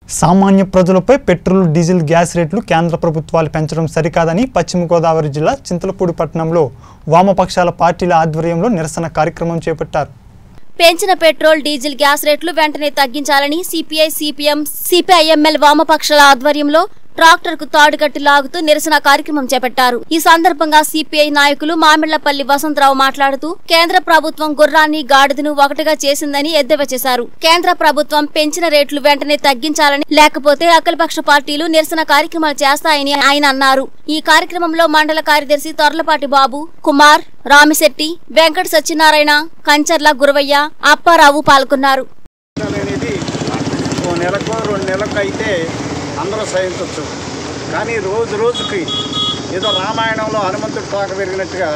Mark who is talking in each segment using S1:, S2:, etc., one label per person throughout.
S1: సామాన్య ప్రజలపై petrol diesel gas రేట్లు కేంద్ర ప్రభుత్వాలు పెంచడం సరికాదని పశ్చిమ గోదావరి జిల్లా చింతలపూడి పట్టణంలో వామపక్షాల పార్టీల ఆధ్వర్యంలో నిరసన కార్యక్రమం చేపట్టారు
S2: పెంచిన పెట్రోల్ డీజిల్ గ్యాస్ రేట్లు వెంటనే తగ్గించాలని సిపిఐ సిపిఎం సిపిఐఎంఎల్ వామపక్షాల ఆధ్వర్యంలో ట్రాక్టర్ కు తాడు కట్టి లాగుతూ నిరసన కార్యక్రమం చేపట్టారు ఈ సందర్భంగా సిపిఐ నాయకులు మామిళ్లపల్లి వసంతరావు మాట్లాడుతూ కేంద్ర ప్రభుత్వం గుర్రాన్ని గాడిదను ఒకటిగా చేసిందని ఎద్దేవా చేశారు కేంద్ర ప్రభుత్వం పెంచిన రేట్లు వెంటనే తగ్గించాలని లేకపోతే అఖిలపక్ష పార్టీలు నిరసన కార్యక్రమాలు చేస్తాయని ఆయన అన్నారు ఈ కార్యక్రమంలో మండల కార్యదర్శి తొర్లపాటి బాబు కుమార్ రామిశెట్టి వెంకట సత్యనారాయణ కంచర్ల గురవయ్య అప్పారావు పాల్గొన్నారు
S3: అనేది ఓ నెలకు రెండు నెలలకు అయితే అందరూ సహించవచ్చు కానీ రోజు రోజుకి ఏదో రామాయణంలో హనుమంతుడు తోక పెరిగినట్టుగా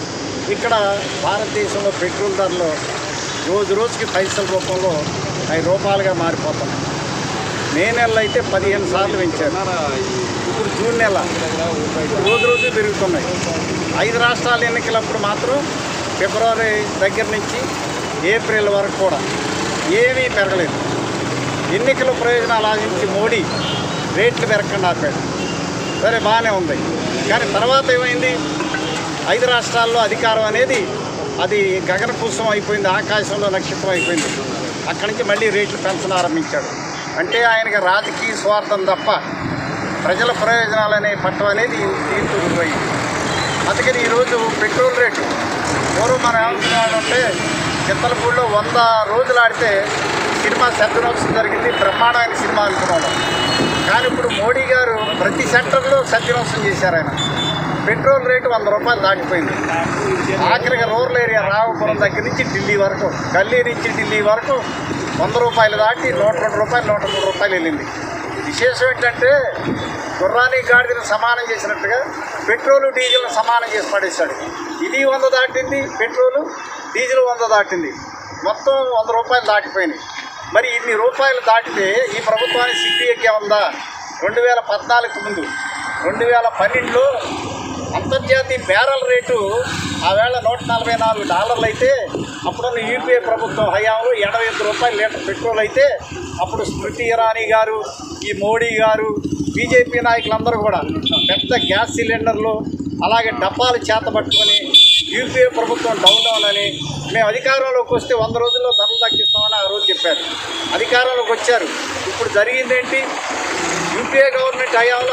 S3: ఇక్కడ భారతదేశంలో పెట్రోల్ ధరలు రోజు రోజుకి పైసల రూపంలో ఐదు రూపాయలుగా మారిపోతున్నాయి మే నెలలో అయితే పదిహేను సార్లు పెంచారు ఇప్పుడు జూన్ నెల రోజు రోజు పెరుగుతున్నాయి ఐదు రాష్ట్రాల ఎన్నికలప్పుడు మాత్రం ఫిబ్రవరి దగ్గర నుంచి ఏప్రిల్ వరకు కూడా ఏమీ పెరగలేదు ఎన్నికల ప్రయోజనాలు ఆశించి మోడీ రేట్లు పెరగకుండా ఆపాడు సరే బాగానే ఉంది కానీ తర్వాత ఏమైంది ఐదు రాష్ట్రాల్లో అధికారం అనేది అది గగనపూసం అయిపోయింది ఆకాశంలో నక్షత్రం అయిపోయింది అక్కడి నుంచి మళ్ళీ రేట్లు పెంచడం ఆరంభించాడు అంటే ఆయనకి రాజకీయ స్వార్థం తప్ప ప్రజల ప్రయోజనాలు అనే పట్టం అనేది దీంతో రుజువైంది అందుకని ఈరోజు పెట్రోల్ రేటు పూర్వం మనం ఏమనుకున్నామంటే చింతలపూడిలో వంద రోజులు ఆడితే సినిమా సత్యనోత్సవం జరిగింది బ్రహ్మాండమైన సినిమా అనుకున్నాం కానీ ఇప్పుడు మోడీ గారు ప్రతి సెంటర్లో సత్యనోత్సవం చేశారు ఆయన పెట్రోల్ రేటు వంద రూపాయలు దాటిపోయింది ఆఖరిగా రూరల్ ఏరియా రావుపురం దగ్గర నుంచి ఢిల్లీ వరకు గల్లీ నుంచి ఢిల్లీ వరకు వంద రూపాయలు దాటి నూట రెండు రూపాయలు నూట మూడు రూపాయలు వెళ్ళింది విశేషం ఏంటంటే గుర్రాన్ని గాడిదను సమానం చేసినట్టుగా పెట్రోలు డీజిల్ను సమానం చేసి పడేశాడు ఇది వంద దాటింది పెట్రోలు డీజిల్ వంద దాటింది మొత్తం వంద రూపాయలు దాటిపోయినాయి మరి ఇన్ని రూపాయలు దాటితే ఈ ప్రభుత్వానికి సిపిఐకి ఉందా రెండు వేల పద్నాలుగు ముందు రెండు వేల పన్నెండులో అంతర్జాతీయ బ్యారల్ రేటు ఆ వేళ నూట నలభై నాలుగు డాలర్లు అయితే అప్పుడున్న యూపీఏ ప్రభుత్వం హయాంలో ఎనభై ఎనిమిది రూపాయలు లీటర్ పెట్రోల్ అయితే అప్పుడు స్మృతి ఇరానీ గారు ఈ మోడీ గారు బీజేపీ నాయకులందరూ కూడా పెద్ద గ్యాస్ సిలిండర్లు అలాగే డబ్బాలు చేత పట్టుకొని యూపీఏ ప్రభుత్వం డౌన్ డౌన్ అని మేము అధికారంలోకి వస్తే వంద రోజుల్లో ధరలు తగ్గిస్తామని ఆ రోజు చెప్పారు అధికారంలోకి వచ్చారు ఇప్పుడు జరిగిందేంటి యూపీఏ గవర్నమెంట్ హయాంలో